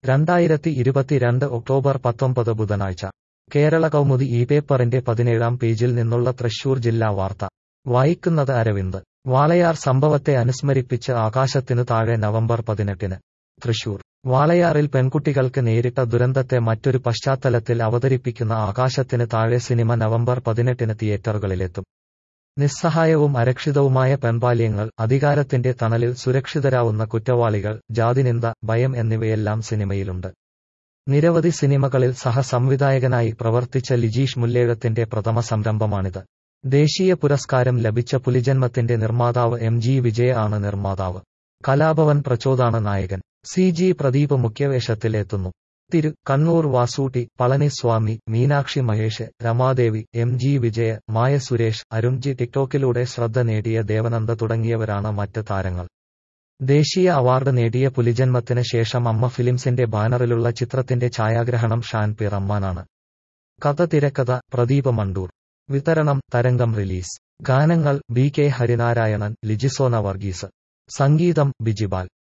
രണ്ടായിരത്തി ഇരുപത്തിരണ്ട് ഒക്ടോബർ പത്തൊമ്പത് ബുധനാഴ്ച കേരള കൗമുദി ഈ പേപ്പറിന്റെ പതിനേഴാം പേജിൽ നിന്നുള്ള തൃശൂർ ജില്ലാ വാർത്ത വായിക്കുന്നത് അരവിന്ദ് വാളയാർ സംഭവത്തെ അനുസ്മരിപ്പിച്ച് ആകാശത്തിനു താഴെ നവംബർ പതിനെട്ടിന് തൃശൂർ വാളയാറിൽ പെൺകുട്ടികൾക്ക് നേരിട്ട ദുരന്തത്തെ മറ്റൊരു പശ്ചാത്തലത്തിൽ അവതരിപ്പിക്കുന്ന ആകാശത്തിന് താഴെ സിനിമ നവംബർ പതിനെട്ടിന് തിയേറ്ററുകളിലെത്തും നിസ്സഹായവും അരക്ഷിതവുമായ പെൺബാല്യങ്ങൾ അധികാരത്തിന്റെ തണലിൽ സുരക്ഷിതരാവുന്ന കുറ്റവാളികൾ ജാതിനിന്ദ ഭയം എന്നിവയെല്ലാം സിനിമയിലുണ്ട് നിരവധി സിനിമകളിൽ സഹസംവിധായകനായി പ്രവർത്തിച്ച ലിജീഷ് മുല്ലേഴത്തിന്റെ പ്രഥമ സംരംഭമാണിത് ദേശീയ പുരസ്കാരം ലഭിച്ച പുലിജന്മത്തിന്റെ നിർമ്മാതാവ് എം ജി വിജയ ആണ് നിർമ്മാതാവ് കലാഭവൻ പ്രചോദാണ് നായകൻ സി ജി പ്രദീപ് മുഖ്യവേഷത്തിലെത്തുന്നു തിരു കണ്ണൂർ വാസൂട്ടി പളനിസ്വാമി മീനാക്ഷി മഹേഷ് രമാദേവി എം ജി വിജയ മായ സുരേഷ് അരുൺജി ടിക്ടോക്കിലൂടെ ശ്രദ്ധ നേടിയ ദേവനന്ദ തുടങ്ങിയവരാണ് മറ്റ് താരങ്ങൾ ദേശീയ അവാർഡ് നേടിയ പുലിജന്മത്തിന് ശേഷം അമ്മ ഫിലിംസിന്റെ ബാനറിലുള്ള ചിത്രത്തിന്റെ ഛായാഗ്രഹണം ഷാൻ പി റഹ്മാനാണ് കഥ തിരക്കഥ പ്രദീപ് മണ്ടൂർ വിതരണം തരംഗം റിലീസ് ഗാനങ്ങൾ ബി കെ ഹരിനാരായണൻ ലിജിസോന വർഗീസ് സംഗീതം ബിജിബാൽ